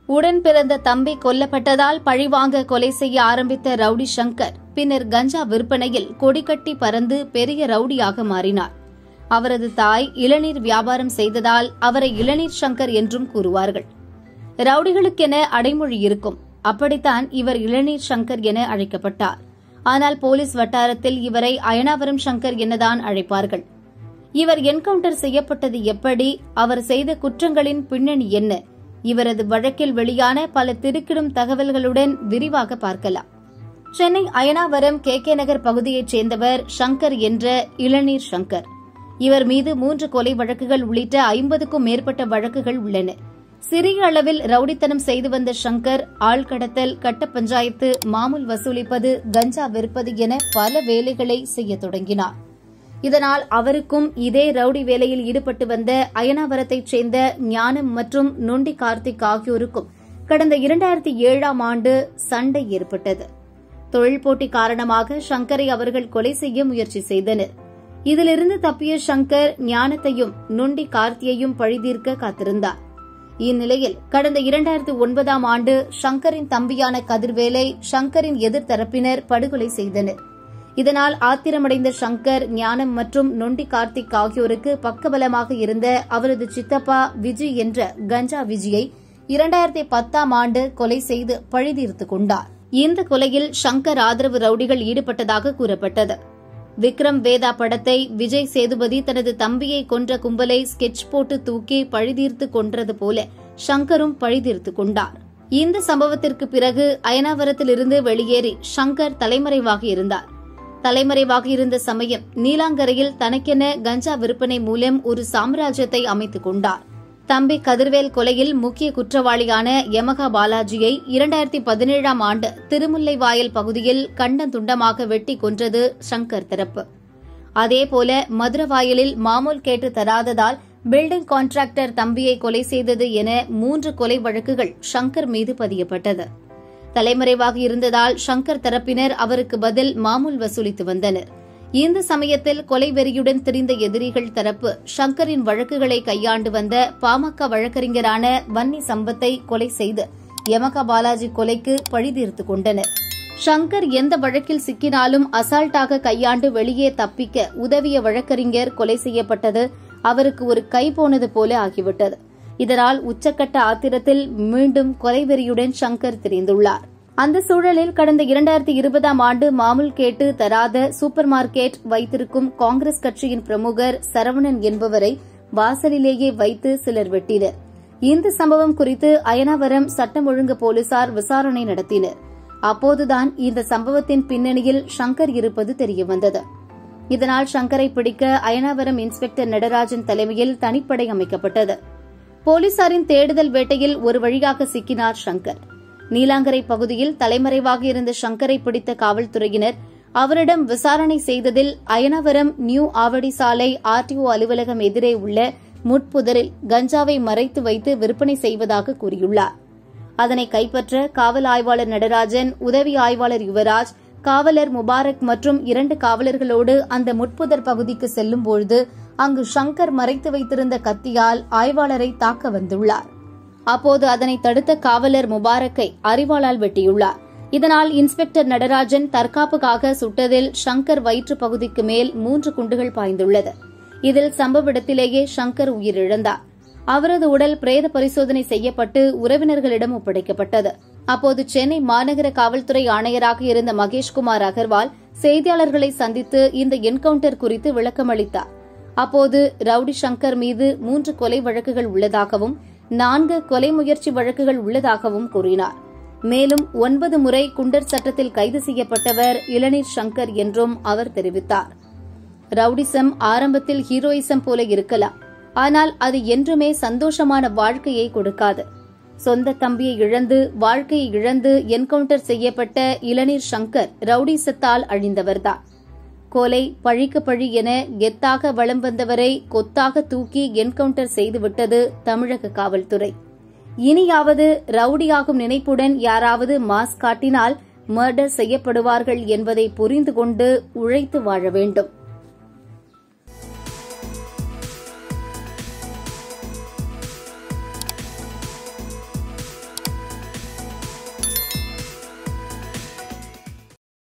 உடன் பிறந்த தம்பி கொல்லப்பட்டதால் பழிவாங்க கொலை செய்ய ஆரம்பித்த ரவுடி சங்கர் பின்னர் கஞ்சா விற்பனையில் கொடிகட்டி பறந்து பெரிய ரவுடியாக மாறினார் அவரது தாய் இளநீர் வியாபாரம் செய்ததால் அவரை இளநீர் சங்கர் என்றும் கூறுவார்கள் ரவுடிகளுக்கென அடைமொழி இருக்கும் அப்படித்தான் இவர் இளநீர் சங்கர் என அழைக்கப்பட்டார் ஆனால் போலீஸ் வட்டாரத்தில் இவரை அயனாவரம் சங்கர் எனதான் அழைப்பார்கள் இவர் என்கவுண்டர் செய்யப்பட்டது எப்படி அவர் செய்த குற்றங்களின் பின்னணி என்ன இவரது வழக்கில் வெளியான பல திடுக்கிடும் தகவல்களுடன் விரிவாக பார்க்கலாம் சென்னை அயனாவரம் கே கே நகர் பகுதியைச் சேர்ந்தவர் சங்கர் என்ற இளநீர் சங்கர் இவர் மீது மூன்று கொலை வழக்குகள் உள்ளிட்ட ஐம்பதுக்கும் மேற்பட்ட வழக்குகள் உள்ளன சிறிய அளவில் ரவுடித்தனம் செய்து வந்த சங்கர் ஆள்கடத்தல் கட்ட பஞ்சாயத்து மாமூல் வசூலிப்பது கஞ்சா விற்பது என பல வேலைகளை செய்ய தொடங்கினார் இதனால் அவருக்கும் இதே ரவுடி வேலையில் ஈடுபட்டு வந்த அயனாவரத்தைச் சேர்ந்த ஞானம் மற்றும் நொண்டி கார்த்திக் ஆகியோருக்கும் கடந்த இரண்டாயிரத்தி ஏழாம் ஆண்டு சண்டை ஏற்பட்டது தொழில் போட்டி காரணமாக சங்கரை அவர்கள் கொலை செய்ய முயற்சி செய்தனர் இதிலிருந்து தப்பிய சங்கர் ஞானத்தையும் நொண்டி கார்த்தியையும் பழிதீர்க்க காத்திருந்தார் இந்நிலையில் கடந்த இரண்டாயிரத்தி ஒன்பதாம் ஆண்டு சங்கரின் தம்பியான கதிர்வேலை சங்கரின் எதிர்த்தரப்பினர் படுகொலை செய்தனர் இதனால் ஆத்திரமடைந்த சங்கர் ஞானம் மற்றும் நொண்டி கார்த்திக் ஆகியோருக்கு பக்கபலமாக இருந்த அவரது சித்தப்பா விஜய் என்ற கஞ்சா விஜயை இரண்டாயிரத்தி பத்தாம் ஆண்டு கொலை செய்து பழிதீர்த்துக் கொண்டார் இந்த கொலையில் சங்கர் ஆதரவு ரவுடிகள் ஈடுபட்டதாக கூறப்பட்டது விக்ரம் வேதா படத்தை விஜய் சேதுபதி தனது தம்பியை கொன்ற கும்பலை ஸ்கெட்ச் போட்டு தூக்கி பழிதீர்த்து கொன்றது போல சங்கரும் பழிதீர்த்து கொண்டார் இந்த சம்பவத்திற்கு பிறகு அயனாவரத்திலிருந்து வெளியேறி சங்கர் தலைமறைவாக இருந்தார் தலைமறைவாக இருந்த சமயம் நீலாங்கரையில் தனக்கென கஞ்சா விற்பனை மூலம் ஒரு சாம்ராஜ்யத்தை அமைத்துக் கொண்டார் தம்பி கதிர்வேல் கொலையில் முக்கிய குற்றவாளியான யமகா பாலாஜியை இரண்டாயிரத்தி பதினேழாம் ஆண்டு திருமுல்லைவாயல் பகுதியில் கண்டந்துண்டமாக வெட்டி கொன்றது சங்கர் தரப்பு அதேபோல மதுரவாயலில் மாமூல் கேட்டு தராததால் பில்டிங் கான்ட்ராக்டர் தம்பியை கொலை செய்தது என மூன்று கொலை வழக்குகள் சங்கர் மீது பதியப்பட்டது தலைமறைவாக இருந்ததால் சங்கர் தரப்பினர் அவருக்கு பதில் மாமூல் வசூலித்து வந்தனர் இந்த சமயத்தில் கொலை வெறியுடன் திரிந்த எதிரிகள் தரப்பு சங்கரின் வழக்குகளை கையாண்டு வந்த பாமக வழக்கறிஞரான வன்னி சம்பத்தை கொலை செய்து யமகா பாலாஜி கொலைக்கு பழிதீர்த்துக் கொண்டனர் சங்கர் எந்த வழக்கில் சிக்கினாலும் அசால்ட்டாக கையாண்டு வெளியே தப்பிக்க உதவிய வழக்கறிஞர் கொலை செய்யப்பட்டது அவருக்கு ஒரு கை போனது போல ஆகிவிட்டது இதனால் உச்சக்கட்ட ஆத்திரத்தில் மீண்டும் கொலைவெறியுடன் சங்கர் திரிந்துள்ளார் அந்த சூழலில் கடந்த இரண்டாயிரத்தி இருபதாம் ஆண்டு மாமூல் கேட்டு தராத சூப்பர் மார்க்கெட் வைத்திருக்கும் காங்கிரஸ் கட்சியின் பிரமுகர் சரவணன் என்பவரை வாசலிலேயே வைத்து சிலர் வெட்டினர் இந்த சம்பவம் குறித்து அயனாவரம் சட்டம் ஒழுங்கு போலீசார் விசாரணை நடத்தினர் அப்போதுதான் இந்த சம்பவத்தின் பின்னணியில் சங்கர் இருப்பது தெரியவந்தது இதனால் சங்கரை பிடிக்க அயனாவரம் இன்ஸ்பெக்டர் நடராஜன் தலைமையில் தனிப்படை அமைக்கப்பட்டது போலீசாரின் தேடுதல் வேட்டையில் ஒரு வழியாக சிக்கினார் சங்கர் நீலாங்கரை பகுதியில் தலைமறைவாக இருந்த சங்கரை பிடித்த காவல்துறையினர் அவரிடம் விசாரணை செய்ததில் அயனவரம் நியூ ஆவடி சாலை ஆர்டிஓ அலுவலகம் எதிரே உள்ள முட்புதரில் கஞ்சாவை மறைத்து வைத்து விற்பனை செய்வதாக கூறியுள்ளார் அதனை கைப்பற்ற காவல் ஆய்வாளர் நடராஜன் உதவி ஆய்வாளர் யுவராஜ் காவலர் முபாரக் மற்றும் இரண்டு காவலர்களோடு அந்த முட்புதர் பகுதிக்கு செல்லும்போது அங்கு சங்கர் மறைத்து வைத்திருந்த கத்தியால் ஆய்வாளரை தாக்க வந்துள்ளார் அப்போது அதனை தடுத்த காவலர் முபாரக்கை அறிவாளால் வெட்டியுள்ளார் இதனால் இன்ஸ்பெக்டர் நடராஜன் தற்காப்புக்காக சுட்டதில் சங்கர் வயிற்று பகுதிக்கு மேல் மூன்று குண்டுகள் பாய்ந்துள்ளது இதில் சம்பவ இடத்திலேயே சங்கர் உயிரிழந்தார் அவரது உடல் பிரேத பரிசோதனை செய்யப்பட்டு உறவினர்களிடம் ஒப்படைக்கப்பட்டது அப்போது சென்னை மாநகர காவல்துறை ஆணையராக இருந்த மகேஷ்குமார் அகர்வால் செய்தியாளர்களை சந்தித்து இந்த என்கவுண்டர் குறித்து விளக்கமளித்தார் அப்போது ரவுடி சங்கர் மீது மூன்று கொலை வழக்குகள் உள்ளதாகவும் நான்கு கொலை முயற்சி வழக்குகள் உள்ளதாகவும் கூறினார் மேலும் ஒன்பது முறை குண்டர் சட்டத்தில் கைது செய்யப்பட்டவர் இளநீர் சங்கர் என்றும் அவர் தெரிவித்தார் ரவுடிசம் ஆரம்பத்தில் ஹீரோயிசம் போல இருக்கலாம் ஆனால் அது என்றுமே சந்தோஷமான வாழ்க்கையை கொடுக்காது சொந்த தம்பியை இழந்து வாழ்க்கையை இழந்து என்கவுண்டர் செய்யப்பட்ட இளநீர் சங்கர் ரவுடிசத்தால் அழிந்தவர்தான் கொலை பழிக்கு பழி என கெத்தாக வலம் வந்தவரை கொத்தாக தூக்கி என்கவுண்டர் செய்துவிட்டது தமிழக காவல்துறை இனியாவது ரவுடியாகும் நினைப்புடன் யாராவது மாஸ் காட்டினால் மர்டர் செய்யப்படுவார்கள் என்பதை புரிந்து கொண்டு உழைத்து வாழ வேண்டும்